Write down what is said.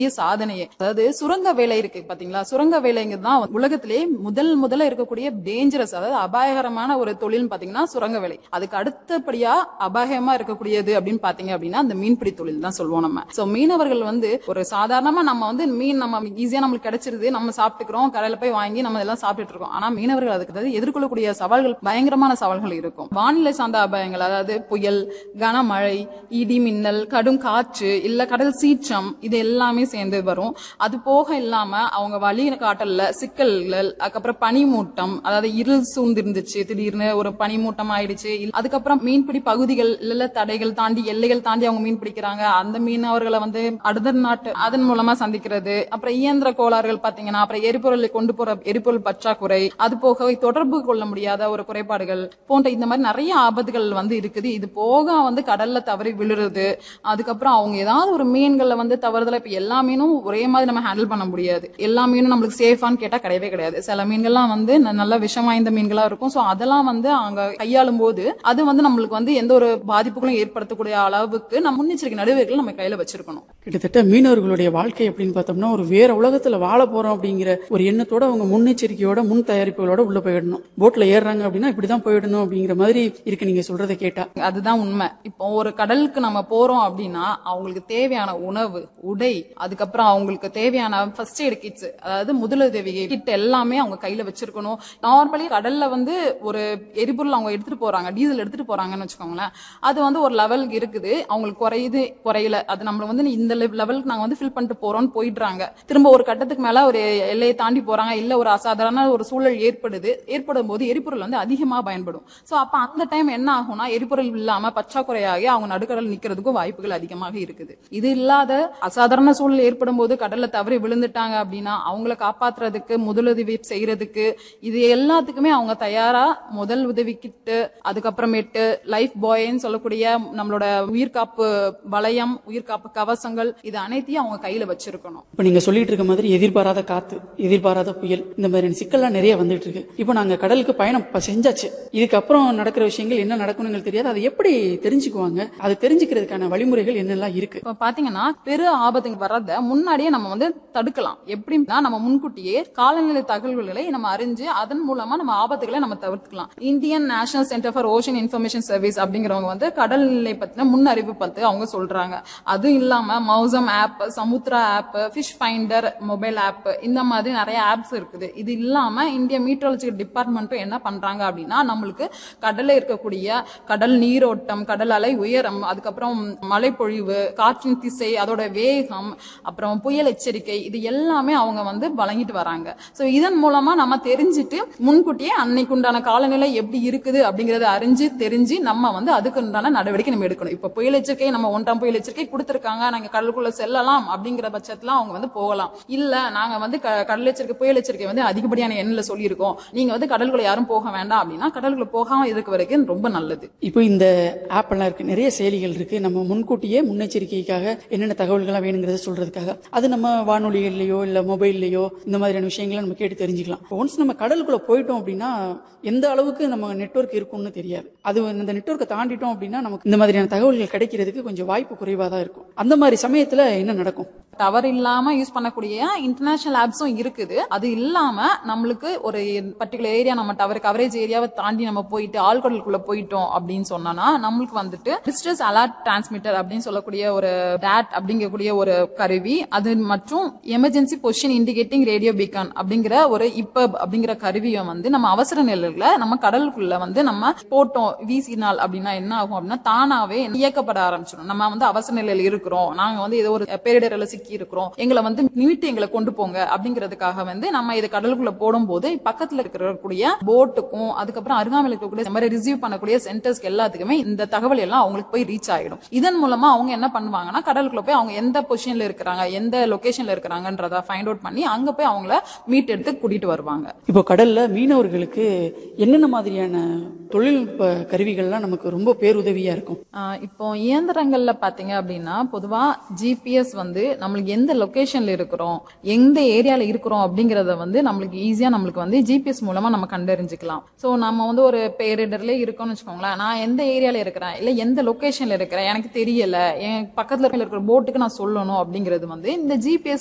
சாதனையே அதாவது சுரங்க வேலை இருக்கு பாத்தீங்களா சுரங்க வேலைங்கிறது தான் உலகத்திலே முதல் முதல்ல இருக்கக்கூடிய டேஞ்சரஸ் அதாவது அபாயகரமான ஒரு தொழில் பாத்தீங்கன்னா சுரங்க வேலை அதுக்கு அடுத்தபடியா அபாயமா இருக்கக்கூடியது அப்படின்னு பாத்தீங்க அப்படின்னா அந்த மீன்பிடி தொழில் தான் சொல்லுவோம் நம்ம சோ மீனவர்கள் வந்து ஒரு சாதாரணமா நம்ம வந்து மீன் நம்ம ஈஸியா நம்மளுக்கு கிடைச்சிருது நம்ம சாப்பிட்டுக்கிறோம் கடையில போய் வாங்கி நம்ம எல்லாம் சாப்பிட்டுட்டு இருக்கோம் ஆனா மீனவர்கள் அதுக்கு அதாவது எதிர்கொள்ளக்கூடிய சவால்கள் பயங்கரமான சவால்கள் இருக்கும் வானிலை சார்ந்த அபாயங்கள் அதாவது புயல் கனமழை இடி மின்னல் கடும் காற்று இல்ல கடல் சீற்றம் இது எல்லாமே சேர்ந்து வரும் அது போக இல்லாம அவங்க வழி காட்டல்ல சிக்கல்கள் அதுக்கப்புறம் பனிமூட்டம் அதாவது இருள் சூழ்ந்திருந்துச்சு திடீர்னு ஒரு பனிமூட்டம் ஆயிடுச்சு இல்ல- அதுக்கப்புறம் மீன்பிடி பகுதிகள் இல்ல தடைகள் தாண்டி எல்லைகள் தாண்டி அவங்க மீன் பிடிக்கிறாங்க அந்த மீனவர்களை வந்து அடுத்த நாட்டு அதன் மூலமா சந்திக்கிறது அப்புறம் இயந்திர கோளாறுகள் பாத்தீங்கன்னா அப்புறம் எரிபொருளை கொண்டு போற எரிபொருள் பற்றாக்குறை அது போக தொடர்பு கொள்ள முடியாத ஒரு குறைபாடுகள் போன்ற இந்த மாதிரி நிறைய ஆபத்துகள் வந்து இருக்குது இது போக வந்து கடல்ல தவறி விழுறது அதுக்கப்புறம் அவங்க ஏதாவது ஒரு மீன்கள்ல வந்து தவறுதலா இப்ப எல்லா மீனும் ஒரே மாதிரி நம்ம ஹேண்டில் பண்ண முடியாது எல்லா மீனும் நம்மளுக்கு சேஃபான்னு கேட்டா கிடையவே கிடையாது சில மீன்கள்லாம் வந்து ந- நல்ல விஷம் வாய்ந்த மீன்களா இருக்கும் சோ அதெல்லாம் வந்து அங்க கையாளும் போது அது வந்து நம்மளுக்கு வந்து எந்த ஒரு பாதிப்புகளும் ஏற்படுத்தக்கூடிய அளவுக்கு நம்ம முன்னெச்சரிக்கை நடவடிக்கைகள் நம்ம கையில வச்சிருக்கணும் கிட்டத்தட்ட மீனவர்களுடைய வாழ்க்கை அப்படின்னு பார்த்தோம்னா ஒரு வேற உலகத்துல வாழ போறோம் அப்படிங்கிற ஒரு எண்ணத்தோட அவங்க முன்னெச்சரிக்கையோட முன் தயாரிப்புகளோட உள்ள போயிடணும் போட்ல ஏறுறாங்க அப்படின்னா இப்படிதான் போயிடணும் அப்படிங்கிற மாதிரி இருக்கு நீங்க சொல்றதை கேட்டா அதுதான் உண்மை இப்போ ஒரு கடலுக்கு நம்ம போறோம் அப்படின்னா அவங்களுக்கு தேவையான உணவு உடை அதுக்கப்புறம் அவங்களுக்கு தேவையான ஃபர்ஸ்ட் எய்ட் கிட்ஸ் அதாவது முதலுதவி கிட் எல்லாமே அவங்க கையில வச்சிருக்கணும் நார்மலி கடல்ல வந்து ஒரு எரிபொருள் அவங்க எடுத்துட்டு போறாங்க டீசல் எடுத்துட்டு போறாங்கன்னு வச்சுக்கோங்களேன் அது வந்து ஒரு லெவலுக்கு இருக்குது அவங்களுக்கு குறையுது குறையல அது நம்ம வந்து இந்த லெவலுக்கு நாங்க வந்து ஃபில் பண்ணிட்டு போறோம்னு போயிடுறாங்க திரும்ப ஒரு கட்டத்துக்கு மேல ஒரு எல்லையை தாண்டி போறாங்க இல்ல ஒரு அசாதாரண ஒரு சூழல் ஏற்படுது ஏற்படும் போது எரிபொருள் வந்து அதிகமா பயன்படும் சோ அப்ப அந்த டைம் என்ன ஆகும்னா எரிபொருள் இல்லாம பற்றாக்குறையாகி அவங்க நடுக்கடல் நிக்கிறதுக்கும் வாய்ப்புகள் அதிகமாக இருக்குது இது இல்லாத அசாதாரண சூழல் ஏற்படும் போது கடல்ல தவறி விழுந்துட்டாங்க அப்படின்னா அவங்கள காப்பாத்துறதுக்கு முதலுதவி செய்யறதுக்கு இது எல்லாத்துக்குமே அவங்க தயாரா முதல் உதவி கிட்டு அதுக்கப்புறமேட்டு லைஃப் பாய்ன்னு சொல்லக்கூடிய நம்மளோட உயிர்காப்பு வளையம் உயிர்காப்பு கவசங்கள் இது அனைத்தையும் அவங்க கையில வச்சிருக்கணும் இப்ப நீங்க சொல்லிட்டு இருக்க மாதிரி எதிர்பாராத காத்து எதிர்பாராத புயல் இந்த மாதிரியான சிக்கல்லாம் நிறைய வந்துட்டு இருக்கு இப்போ நாங்க கடலுக்கு பயணம் ப- செஞ்சாச்சு இதுக்கப்புறம் நடக்கிற விஷயங்கள் என்ன நடக்கணுங்கிறது தெரியாது அதை எப்படி தெரிஞ்சுக்குவாங்க அதை தெரிஞ்சுக்கிறதுக்கான வழிமுறைகள் என்னெல்லாம் இருக்கு இப்ப பாத்தீங்கன்னா பெரு ஆபத்துங்க வர்றத முன்னாடியே நம்ம வந்து தடுக்கலாம் எப்படின்னா நம்ம முன்கூட்டியே காலநிலை தகவல்களை நம்ம அறிஞ்சு அதன் மூலமா நம்ம ஆபத்துகளை நம்ம தவிர்த்துக்கலாம் Indian National Centre for Ocean Information Service அப்படிங்கிறவங்க வந்து கடல் நிலை பத்தின முன் அறிவு பத்தி அவங்க சொல்றாங்க அது இல்லாம Mausam app Samudra app fish finder mobile app இந்த மாதிரி நிறைய ஆப்ஸ் இருக்குது இது இல்லாம இந்திய மீட்ரோலஜிக்கல் டிபார்ட்மெண்ட்டும் என்ன பண்றாங்க அப்படின்னா நம்மளுக்கு கடல்ல இருக்கக்கூடிய கடல் நீரோட்டம் கடல் அலை உயரம் அதுக்கப்புறம் மழைப்பொழிவு காற்றின் திசை அதோட வேகம் அப்புறம் புயல் எச்சரிக்கை இது எல்லாமே அவங்க வந்து வழங்கிட்டு வராங்க சோ இதன் மூலமா நம்ம தெரிஞ்சுட்டு முன்கூட்டியே அன்னைக்கு உண்டான காலநிலை எப்படி இருக்குது அப்படிங்கறத அறிஞ்சு தெரிஞ்சு நம்ம வந்து அதுக்கு உண்டான நடவடிக்கை நம்ம எடுக்கணும் இப்ப புயல் எச்சரிக்கை நம்ம ஒன்றாம் புயல் எச்சரிக்கை கொடுத்திருக்காங்க நாங்க கடலுக்குள்ள செல்லலாம் அப்படிங்கிற பட்சத்துல அவங்க வந்து போகலாம் இல்ல நாங்க வந்து க- கடல் எச்சரிக்கை புயல் எச்சரிக்கை வந்து அதிகப்படியான எண்ணில் சொல்லியிருக்கோம் நீங்க வந்து கடலுக்குள்ள யாரும் போக வேண்டாம் அப்படின்னா கடலுக்குள்ள போகாம இருக்க வரைக்கும் ரொம்ப நல்லது இப்போ இந்த ஆப் எல்லாம் இருக்கு நிறைய செயலிகள் இருக்கு நம்ம முன்கூட்டியே முன்னெச்சரிக்கைக்காக என்னென்ன தகவல்கள்லாம் வேணுங்கிறத சொல்றதுக்காக அது நம்ம வானொலிகள்லயோ இல்ல மொபைல்லயோ இந்த மாதிரியான விஷயங்களை நம்ம கேட்டு தெரிஞ்சுக்கலாம் ஒன்ஸ் நம்ம கடலுக்குள்ள போயிட்டோம் அப்படின்னா எந்த அளவுக்கு நம்ம நெட்வொர்க் இருக்கும்னு தெரியாது அது இந்த நெட்வொர்க்கை தாண்டிட்டோம் அப்படின்னா நமக்கு இந்த மாதிரியான தகவல்கள் கிடைக்கிறதுக்கு கொஞ்சம் வாய்ப்பு குறைவா தான் இருக்கும் அந்த மாதிரி சமயத்துல என்ன நடக்கும் டவர் இல்லாம யூஸ் பண்ணக்கூடிய இன்டர்நேஷனல் ஆப்ஸும் இருக்குது அது இல்லாம நம்மளுக்கு ஒரு பர்டிகுலர் ஏரியா நம்ம டவர் கவரேஜ் ஏரியாவை தாண்டி நம்ம போயிட்டு ஆழ்கடலுக்குள்ள போயிட்டோம் அப்படின்னு சொன்னோம்னா நம்மளுக்கு வந்துட்டு டிஸ்ட்ரஸ் அலர்ட் டிரான்ஸ்மிட்டர் அப்படின்னு சொல்லக்கூடிய ஒரு டேட் அப்படிங்கக்கூடிய ஒரு கருவி அது மற்றும் emergency position indicating radio beacon அப்படிங்கிற ஒரு இப்பப் அப்படிங்கிற கருவியை வந்து நம்ம அவசர நிலையில நம்ம கடலுக்குள்ள வந்து நம்ம போட்டோம் வீசினால் அப்படின்னா என்ன ஆகும் அப்படின்னா தானாவே இயக்கப்பட ஆரம்பிச்சிடும் நம்ம வந்து அவசர நிலையில இருக்கிறோம் நாங்க வந்து ஏதோ ஒரு பேரிடர்ல சிக்கி இருக்கிறோம் எங்களை வந்து மீட்டு எங்களை கொண்டு போங்க அப்படிங்கிறதுக்காக வந்து நம்ம இது கடலுக்குள்ள போடும்போது பக்கத்துல இருக்கக்கூடிய போட்டுக்கும் அதுக்கப்புறம் அருகாமையில் இருக்கக்கூடிய இந்த மாதிரி ரிசீவ் பண்ணக்கூடிய சென்டர்ஸ்க்கு எல்லாத்துக்குமே இந்த தகவல் எல்லாம் அவங்களுக்கு போய் ரீச் ஆயிடும் இதன் மூலமா அவங்க என்ன பண்ணுவாங்கன்னா கடலுக்குள்ள போய் அவங்க எந்த பொசிஷன்ல இருக்கிறாங்க எந்த லொகேஷன்ல இருக்கிறாங்கன்றத ஃபைண்ட் அவுட் பண்ணி அங்க போய் அவங்கள மீட் எடுத்து கூட்டிட்டு வருவாங்க இப்போ கடல்ல மீனவர்களுக்கு என்னென்ன மாதிரியான தொழில்நுட்ப கருவிகள்லாம் நமக்கு ரொம்ப பேருதவியா இருக்கும் ஆஹ் இப்போ இயந்திரங்கள்ல பாத்தீங்க அப்படின்னா பொதுவா ஜிபிஎஸ் வந்து நம்மளுக்கு எந்த லொகேஷன்ல இருக்கிறோம் எந்த ஏரியால இருக்கிறோம் அப்படிங்கறத வந்து நம்மளுக்கு ஈஸியா நம்மளுக்கு வந்து ஜிபிஎஸ் மூலமா நம்ம கண்டறிஞ்சுக்கலாம் சோ நம்ம வந்து ஒரு பேரிடர்ல இருக்கோம்னு வச்சுக்கோங்களேன் நான் எந்த ஏரியால இருக்கிறேன் இல்ல எந்த லொகேஷன்ல இருக்கிறேன் எனக்கு தெரியல என் பக்கத்துல இருக்கிற போட்டுக்கு நான் சொல்லணும் அப்படிங்கிற அப்படிங்கிறது வந்து இந்த ஜிபிஎஸ்